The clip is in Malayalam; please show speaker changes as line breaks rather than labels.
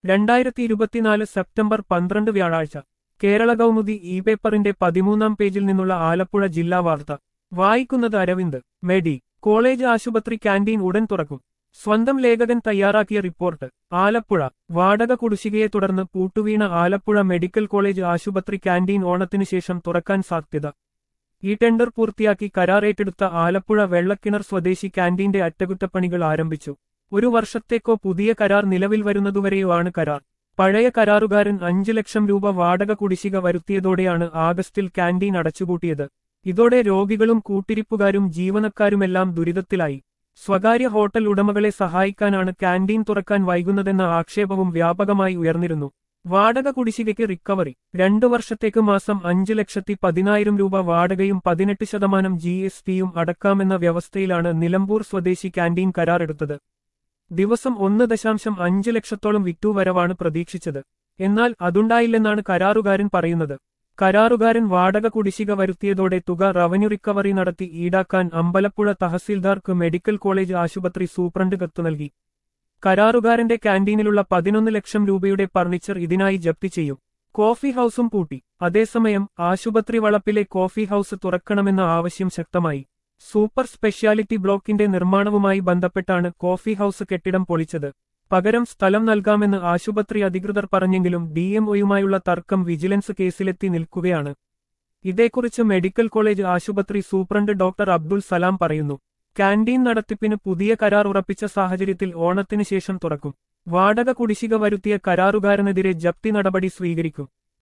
രണ്ടായിരത്തി ഇരുപത്തിനാല് സെപ്റ്റംബർ പന്ത്രണ്ട് വ്യാഴാഴ്ച കേരള കൗമുദി ഇ പേപ്പറിന്റെ പതിമൂന്നാം പേജിൽ നിന്നുള്ള ആലപ്പുഴ ജില്ലാ വാർത്ത വായിക്കുന്നത് അരവിന്ദ് മെഡി കോളേജ് ആശുപത്രി ക്യാന്റീൻ ഉടൻ തുറക്കും സ്വന്തം ലേഖകൻ തയ്യാറാക്കിയ റിപ്പോർട്ട് ആലപ്പുഴ വാടക കുടിശ്ശികയെ തുടർന്ന് പൂട്ടുവീണ ആലപ്പുഴ മെഡിക്കൽ കോളേജ് ആശുപത്രി ക്യാന്റീൻ ഓണത്തിനു ശേഷം തുറക്കാൻ സാധ്യത ഈ ടെൻഡർ പൂർത്തിയാക്കി കരാർ ഏറ്റെടുത്ത ആലപ്പുഴ വെള്ളക്കിണർ സ്വദേശി ക്യാന്റീന്റെ അറ്റകുറ്റപ്പണികൾ ആരംഭിച്ചു ഒരു വർഷത്തേക്കോ പുതിയ കരാർ നിലവിൽ വരുന്നതുവരെയോ ആണ് കരാർ പഴയ കരാറുകാരൻ അഞ്ചു ലക്ഷം രൂപ വാടക കുടിശ്ശിക വരുത്തിയതോടെയാണ് ആഗസ്റ്റിൽ ക്യാന്റീൻ അടച്ചുപൂട്ടിയത് ഇതോടെ രോഗികളും കൂട്ടിരിപ്പുകാരും ജീവനക്കാരുമെല്ലാം ദുരിതത്തിലായി സ്വകാര്യ ഹോട്ടൽ ഉടമകളെ സഹായിക്കാനാണ് ക്യാന്റീൻ തുറക്കാൻ വൈകുന്നതെന്ന ആക്ഷേപവും വ്യാപകമായി ഉയർന്നിരുന്നു വാടക കുടിശ്ശികയ്ക്ക് റിക്കവറി രണ്ടു വർഷത്തേക്ക് മാസം അഞ്ചു ലക്ഷത്തി പതിനായിരം രൂപ വാടകയും പതിനെട്ട് ശതമാനം ജി എസ് ടിയും അടക്കാമെന്ന വ്യവസ്ഥയിലാണ് നിലമ്പൂർ സ്വദേശി ക്യാന്റീൻ കരാറെടുത്തത് ദിവസം ഒന്ന് ദശാംശം അഞ്ച് ലക്ഷത്തോളം വിറ്റുവരവാണ് പ്രതീക്ഷിച്ചത് എന്നാൽ അതുണ്ടായില്ലെന്നാണ് കരാറുകാരൻ പറയുന്നത് കരാറുകാരൻ വാടക കുടിശ്ശിക വരുത്തിയതോടെ തുക റവന്യൂ റിക്കവറി നടത്തി ഈടാക്കാൻ അമ്പലപ്പുഴ തഹസീൽദാർക്ക് മെഡിക്കൽ കോളേജ് ആശുപത്രി സൂപ്രണ്ട് കത്തു നൽകി കരാറുകാരന്റെ ക്യാന്റീനിലുള്ള പതിനൊന്ന് ലക്ഷം രൂപയുടെ ഫർണിച്ചർ ഇതിനായി ജപ്തി ചെയ്യും കോഫി ഹൌസും പൂട്ടി അതേസമയം ആശുപത്രി വളപ്പിലെ കോഫി ഹൌസ് തുറക്കണമെന്ന ആവശ്യം ശക്തമായി സൂപ്പർ സ്പെഷ്യാലിറ്റി ബ്ലോക്കിന്റെ നിർമ്മാണവുമായി ബന്ധപ്പെട്ടാണ് കോഫി ഹൌസ് കെട്ടിടം പൊളിച്ചത് പകരം സ്ഥലം നൽകാമെന്ന് ആശുപത്രി അധികൃതർ പറഞ്ഞെങ്കിലും ഡിഎംഒയുമായുള്ള തർക്കം വിജിലൻസ് കേസിലെത്തി നിൽക്കുകയാണ് ഇതേക്കുറിച്ച് മെഡിക്കൽ കോളേജ് ആശുപത്രി സൂപ്രണ്ട് ഡോക്ടർ അബ്ദുൾ സലാം പറയുന്നു ക്യാന്റീൻ നടത്തിപ്പിന് പുതിയ കരാർ ഉറപ്പിച്ച സാഹചര്യത്തിൽ ഓണത്തിന് ശേഷം തുറക്കും വാടക കുടിശ്ശിക വരുത്തിയ കരാറുകാരനെതിരെ ജപ്തി നടപടി സ്വീകരിക്കും